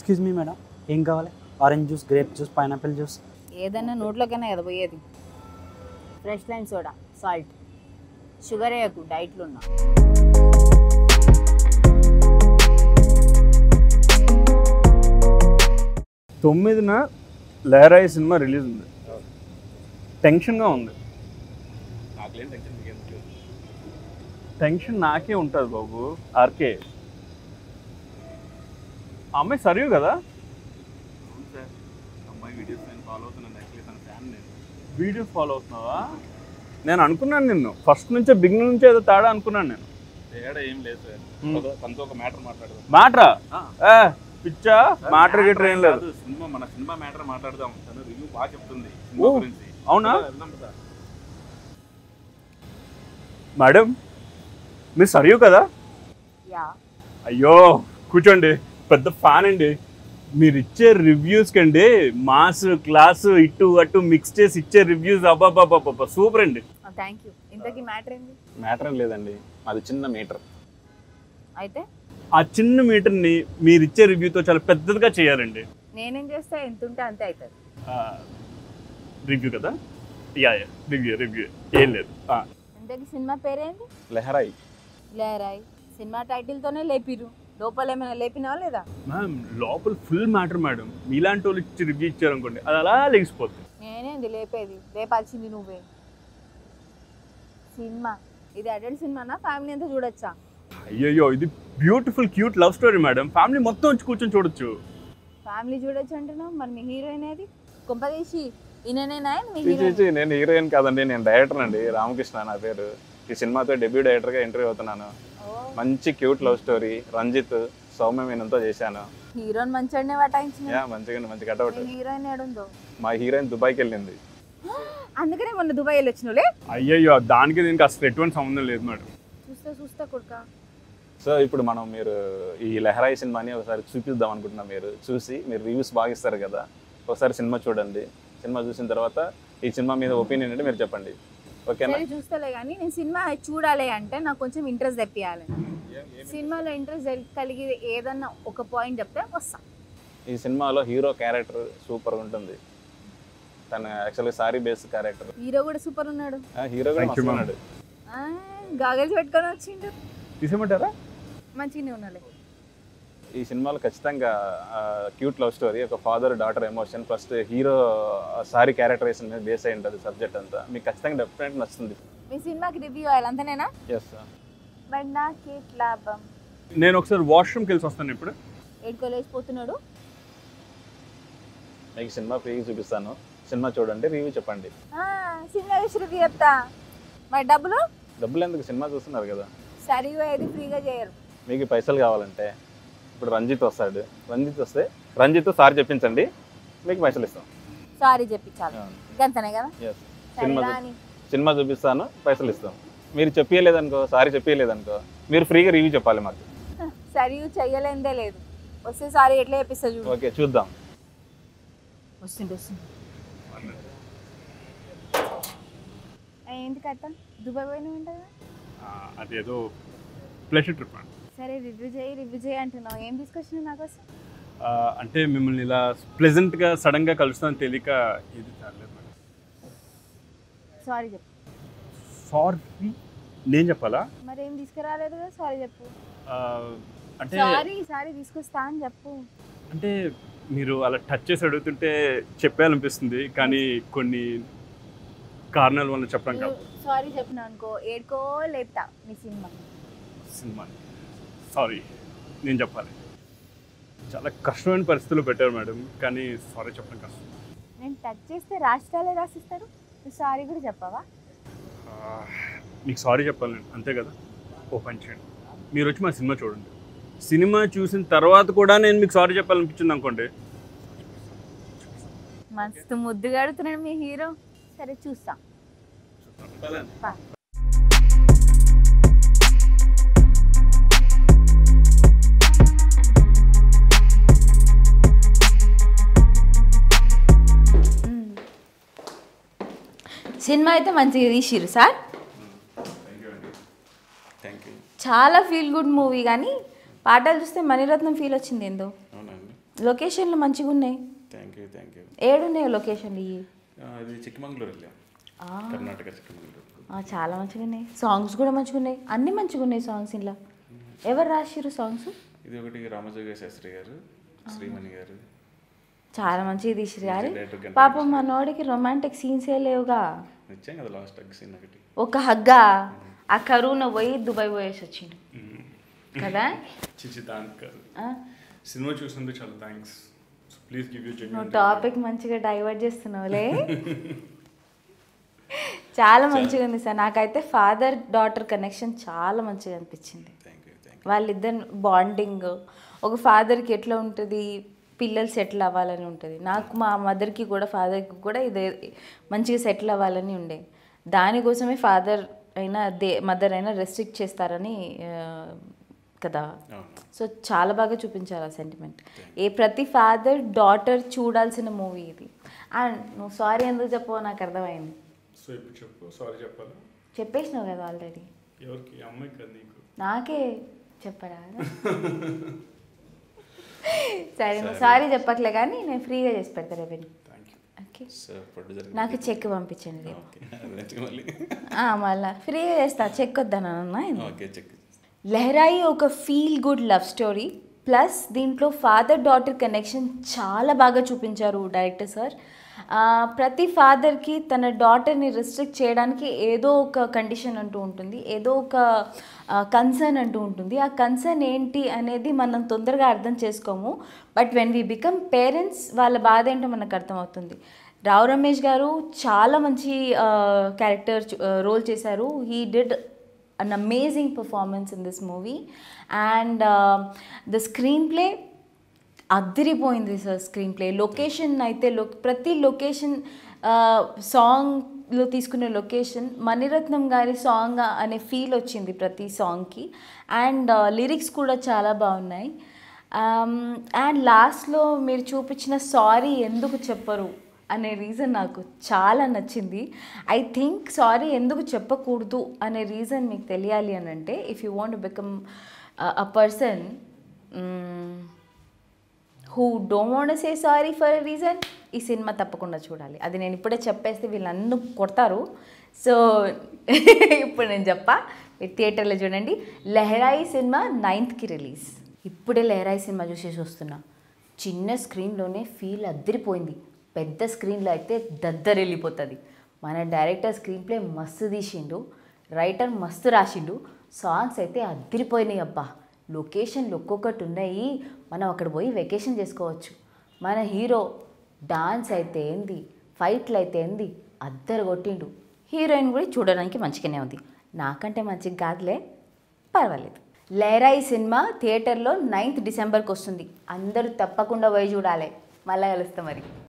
Excuse me madam ఏం కావాలి orange juice grape juice pineapple juice ఏదన్నా నోట్లోకైనా కదా పోయేది fresh lime soda salt sugar వేయకు డైట్లో ఉన్నా తొమ్మిదిన లహరాయి సినిమా రిలీజ్ ఉంది టెన్షన్గా ఉంది నాకులేం టెన్షన్ మీకు ఎందుకు టెన్షన్ నాకే ఉంటుంది బాబు ఆర్కే ఆ అమ్మాయి సరియు కదా అవును సార్ అమ్మాయి వీడియోస్ నేను ఫాలో అవుతున్నాను యాక్చువల్లీ తన ఫ్యాన్ నేను వీడియోస్ ఫాలో అవుతున్నావా నేను అనుకున్నాను నిన్ను ఫస్ట్ నుంచే బిగినింగ్ నుంచే ఏదో తేడా అనుకున్నాను నేను తేడా ఏం లేదు సార్ Hmm. ఒక- తనతో ఒక మ్యాటర్ మాట్లాడదాం మ్యాటరా ఆ. ఏ పిచ్చా మ్యాటర్ గిట్ర ఏం లేదు కాదు, సినిమా మన సినిమా మ్యాటర్ మాట్లాడదాం తను రివ్యూ బాగా చెప్తుంది సినిమా ఓ, గురించి అవునా పద, వెళ్దాం పద. మేడం మీరు సరియు కదా యా అయ్యో కూర్చోండి పెద్ద ఫ్యాన్ అండి మీరు ఇచ్చే రివ్యూస్ కండి మాస్ క్లాస్ ఇటు అటు మిక్స్ చేసి ఇచ్చే రివ్యూస్ అబ్బాబాబాబా సూపర్ అండి థ్యాంక్ యూ ఇంతకీ మ్యాటర్ ఏంది మ్యాటర్ ఏం లేదండి అది చిన్న మీటర్ అయితే ఆ చిన్న మీటర్ని మీరు ఇచ్చే రివ్యూతో చాలా పెద్దదిగా చేయాలండి నేనేం చేస్తే ఎంత ఉంటే అంతే అవుతుంది రివ్యూ కదా యా యా రివ్యూ రివ్యూ ఏం లేదు ఆ, ఇంతకీ సినిమా పేరేంది లెహరాయి లేరాయ్ సినిమా టైటిల్తోనే లేపిరు లోపల ఏమైనా లేపినావా లేదా మ్యామ్ లోపల ఫుల్ మ్యాటర్ మేడం మీలాంటి వాళ్ళు ఇచ్చి రివ్యూ ఇచ్చారనుకోండి అది అలా లెగిసిపోతుంది నేనేంది లేపేది లేపాల్సింది నువ్వే సినిమా ఇది అడల్ట్ సినిమానా ఫ్యామిలీ అంతా చూడొచ్చా అయ్యయ్యో ఇది beautiful cute love story madam family మొత్తం వచ్చి కూర్చొని చూడొచ్చు ఫ్యామిలీ చూడొచ్చు అంటున్నావు మరి మీ హీరోయిన్ ఏది కొంపదీసి ఈయననేనా మీ చీ, చీ, హీరోయిన్ చీ, నేను హీరోయిన్ కాదండి నేను డైరెక్టర్ అండి రామకృష్ణ నా పేరు ఈ సినిమాతో డెబ్యూ డైరెక్టర్గా ఇంటర్వ్యూ అవుతున్నాను మంచి cute love story Ranjith Soumya మీనంతో చేశాను హీరోయిన్ మంచిగానే పటాయించిన యా మంచిగా మంచి కటౌట్ మీ హీరోయిన్ ఏడుందో మా హీరోయిన్ దుబాయ్కి వెళ్ళింది అందుకనే మొన్న దుబాయ్ వెళ్ళి వచ్చినవులే అయ్యయ్యో దానికి దీనికి అసలు ఎటువంటి సంబంధం లేదు మేడం చూస్తా చూస్తా కొడుక సో ఇప్పుడు మనం మీరు ఈ లెహరాయి సినిమాని ఒకసారి చూపిద్దాం అనుకుంటున్నాం మీరు చూసి మీరు రివ్యూస్ బాగా ఇస్తారు కదా ఒకసారి సినిమా చూడండి సినిమా చూసిన తర్వాత ఈ సినిమా మీద ఒపీనియన్ అంటే మీరు చెప్పండి ఓకేనా సరే చూస్తలే కానీ నేను సినిమా చూడాలి అంటే నాకు కొంచెం ఇంట్రెస్ట్ తెప్పియాలి సినిమాలో ఇంట్రెస్ట్ కలిగి ఏదన్నా ఒక పాయింట్ చెప్తే వస్తా ఈ సినిమాలో హీరో క్యారెక్టర్ సూపర్ ఉంటుంది తను actually sorry base character hero కూడా సూపర్ ఉన్నాడు హీరో కూడా Thank you, మస్తు ma'am. ఉన్నాడు గాగల్స్ పెట్టుకొని వచ్చిండు తీసేయమంటారా మంచిగానే ఉన్నాలే ఈ సినిమాలో ఖచ్చితంగా క్యూట్ లవ్ స్టోరీ ఒక father daughter emotion first hero sorry characterization మీద బేస్ అయి ఉంటుంది సబ్జెక్ట్ అంతా మీకు ఖచ్చితంగా డెఫినెట్ నచ్చుతుంది మీ సినిమాకి రివ్యూ అవ్వాలి అంతనేనా ఎస్ బట్ నాకు లాభం నేను ఒకసారి వాష్రూమ్కి వెళ్ళి వస్తాను ఇప్పుడు ఏడుకో లేచిపోతున్నాడు మీకు సినిమా ఫ్రీగా చూపిస్తాను సినిమా చూడండి రివ్యూ చెప్పండి ఆ, సినిమా చూసి రివ్యూ చెప్తా మరి డబ్బులు డబ్బులు ఎందుకు సినిమా చూస్తున్నారు కదా సరి ఏది ఫ్రీగా చేయరు మీకు పైసలు కావాలంటే ఇప్పుడు రంజిత్ వస్తాడు రంజిత్ వస్తే రంజిత్ సార్ చెప్పించండి మీకు పైసలు ఇస్తాం సారీ చెప్పించాలి ఇంకంతనే కదా ఎస్ సరే సినిమా చూ- రాని సినిమా చూపిస్తాను పైసలు ఇస్తాం మీరు చెప్పలేదనుకో సారీ చెప్పలేదనుకో మీరు ఫ్రీగా రివ్యూ చెప్పాలి మాకు సరి చెయ్యలేందే లేదు వస్తే సారీ ఎట్లా చెప్పిస్తా చూడు ఓకే చూద్దాం వస్తుంది వస్తుంది ఏంటి కథ దుబాయ్ పోయినా ఉంటుంది ఆ, అదేదో ప్లెషర్ ట్రిప్ అండి సరే రివ్యూ చేయి రివ్యూ చేయి అంటున్నావు ఏం తీసుకొచ్చినావు నాకోసం ఆ, అంటే మిమ్మల్ని ఇలా ప్లెజెంట్గా సడన్గా కలుస్తాను తెలియక ఇది చాలేదు మేడం సారీ చెప్పు సారీ నేను చెప్పాలా మరి ఏం తీసుకురాలేదు కదా సారీ చెప్పు ఆ, అంటే సారీ సారీ తీసుకొస్తా అని చెప్పు అంటే మీరు అలా టచ్ చేసి అడుగుతుంటే చెప్పాలనిపిస్తుంది కానీ కొన్ని కారణాల వల్ల చెప్పడం కాదు సారీ చెప్పిన అనుకో ఏడుకో లేపుతా నీ సినిమా సినిమా సారీ నేను చెప్పాలి చాలా కష్టమైన పరిస్థితుల్లో పెట్టారు మేడం కానీ సారీ చెప్పడం కష్టం నేను టచ్ చేస్తే రాష్ట్రాలే రాసిస్తారు నువ్వు సారీ కూడా చెప్పవా ఆ, మీకు సారీ చెప్పాలి నేను అంతే కదా ఓ పని చేయండి మీరు వచ్చి మా సినిమా చూడండి సినిమా చూసిన తర్వాత కూడా నేను మీకు సారీ చెప్పాలనిపించింది అనుకోండి మస్తు ముద్దుగా అడుగుతున్నాడు మీ హీరో సరే చూస్తా పా. మ్మ్. సినిమా అయితే మంచిగా తీసిరు సార్ థ్యాంక్ యూ చాలా ఫీల్ గుడ్ మూవీ కానీ పాటలు చూస్తే మణిరత్నం ఫీల్ వచ్చింది ఏందో అవునండి లొకేషన్లు మంచిగా ఉన్నాయి థ్యాంక్ యూ థ్యాంక్ యూ ఏడున్నాయి లొకేషన్లు ఇవి ఇది చిక్కమంగళూరు వెళ్ళాం ఆ. కర్ణాటక చిక్కమంగళూరు ఆ, చాలా మంచిగా ఉన్నాయి సాంగ్స్ కూడా మంచిగా ఉన్నాయి అన్ని మంచిగా ఉన్నాయి సాంగ్స్ ఇలా ఎవరు రాసిరు సాంగ్స్ ఇది ఒకటి రామజోగ శాస్త్రి గారు శ్రీమణి గారు చాలా మంచిగా తీసిరు కానీ డైరెక్టర్ గంట పాపం మనోడికి రొమాంటిక్ సీన్సే లేవుగా ఇచ్చాం కదా లాస్ట్ అగ్ సీన్ ఒకటి ఒక హగ్గా ఆ కరువున పోయి దుబాయ్ పోయేసి వచ్చిండు కదా చిచి దానికి కాదు ఆ? సినిమా చూసినందుకు చాలా థ్యాంక్స్ ప్లీజ్ గివ్ యూ నువ్వు టాపిక్ మంచిగా డైవర్ట్ చేస్తున్నావులే చాలా మంచిగా ఉంది సార్ నాకైతే ఫాదర్ డాటర్ కనెక్షన్ చాలా మంచిగా అనిపించింది థ్యాంక్ యూ థ్యాంక్ వాళ్ళిద్దరు బాండింగ్ ఒక ఫాదర్కి ఎట్లా ఉంటుంది పిల్లలు సెటిల్ అవ్వాలని ఉంటుంది నాకు మా మదర్కి కూడా ఫాదర్కి కూడా ఇదే మంచిగా సెటిల్ అవ్వాలని ఉండే దానికోసమే ఫాదర్ అయినా దే మదర్ అయినా రెస్ట్రిక్ట్ చేస్తారని ఆ, కదా అవును సో చాలా బాగా చూపించారు ఆ సెంటిమెంట్ ఏ ప్రతి ఫాదర్ డాటర్ చూడాల్సిన మూవీ ఇది అండ్ నువ్వు సారీ ఎందుకు చెప్పవో నాకు అర్థమైంది సో ఇప్పుడు చెప్పు సారీ చెప్పాలా చెప్పేసినావు కదా ఆల్రెడీ ఎవరికి అమ్మాయికి కదా నీకు నాకే చెప్పరా సరే నువ్వు సారీ చెప్పట్లే కానీ నేను ఫ్రీగా చేసి పెడతా revenue thank you okay so producer నాకు చెక్ పంపించండి రేపు ఓకే అదే మళ్ళీ ఆ, మళ్ళా ఫ్రీగా చేస్తా చెక్ వద్దానన్నా ఓకే చెక్ లెహరాయి ఒక feel good love story plus దీంట్లో ఫాదర్ డాటర్ కనెక్షన్ చాలా బాగా చూపించారు డైరెక్టర్ సార్ ఆ, ప్రతి ఫాదర్కి తన డాటర్ని రిస్ట్రిక్ట్ చేయడానికి ఏదో ఒక కండిషన్ అంటూ ఉంటుంది ఏదో ఒక కన్సర్న్ అంటూ ఉంటుంది ఆ కన్సర్న్ ఏంటి అనేది మనం తొందరగా అర్థం చేసుకోము but when we become parents వాళ్ళ బాధ ఏంటో మనకు అర్థమవుతుంది రావు రమేష్ గారు చాలా మంచి క్యారెక్టర్ రోల్ చేశారు he did an amazing performance in this movie and uh, the screenplay అద్దరిపోయింది సార్ స్క్రీన్ ప్లే లొకేషన్ అయితే లో ప్రతి లొకేషన్ సాంగ్లో తీసుకునే లొకేషన్ మణిరత్నం గారి సాంగ్ అనే ఫీల్ వచ్చింది ప్రతి సాంగ్కి అండ్ లిరిక్స్ కూడా చాలా బాగున్నాయి అండ్ లాస్ట్లో మీరు చూపించిన సారీ ఎందుకు చెప్పరు అనే రీజన్ నాకు చాలా నచ్చింది ఐ థింక్ సారీ ఎందుకు చెప్పకూడదు అనే రీజన్ మీకు తెలియాలి అని అంటే if you want become a person who don't want say sorry for a reason ఈ సినిమా తప్పకుండా చూడాలి అది నేను ఇప్పుడే చెప్పేస్తే వీళ్ళందరూ కొడతారు సో ఇప్పుడు నేను చెప్పా మీరు థియేటర్లో చూడండి లెహరాయి సినిమా నైన్త్కి రిలీజ్ ఇప్పుడే లెహరాయి సినిమా చూసేసి వస్తున్నా చిన్న స్క్రీన్లోనే ఫీల్ అద్దరిపోయింది పెద్ద స్క్రీన్లో అయితే దద్దరు వెళ్ళిపోతుంది మన డైరెక్టర్ స్క్రీన్ ప్లే మస్తు తీసిండు రైటర్ మస్తు రాసిండు సాంగ్స్ అయితే అద్దరిపోయినాయి అబ్బా లొకేషన్లు ఒక్కొక్కటి ఉన్నాయి మనం అక్కడ పోయి వెకేషన్ చేసుకోవచ్చు మన హీరో డాన్స్ అయితే ఏంది ఫైట్లు అయితే ఏంది అద్దరు కొట్టిండు హీరోయిన్ కూడా చూడడానికి మంచిగానే ఉంది నాకంటే మంచిగా కాదులే పర్వాలేదు లేరాయి సినిమా థియేటర్లో నైన్త్ డిసెంబర్కి వస్తుంది అందరూ తప్పకుండా పోయి చూడాలి మళ్ళీ కలుస్తాం మరి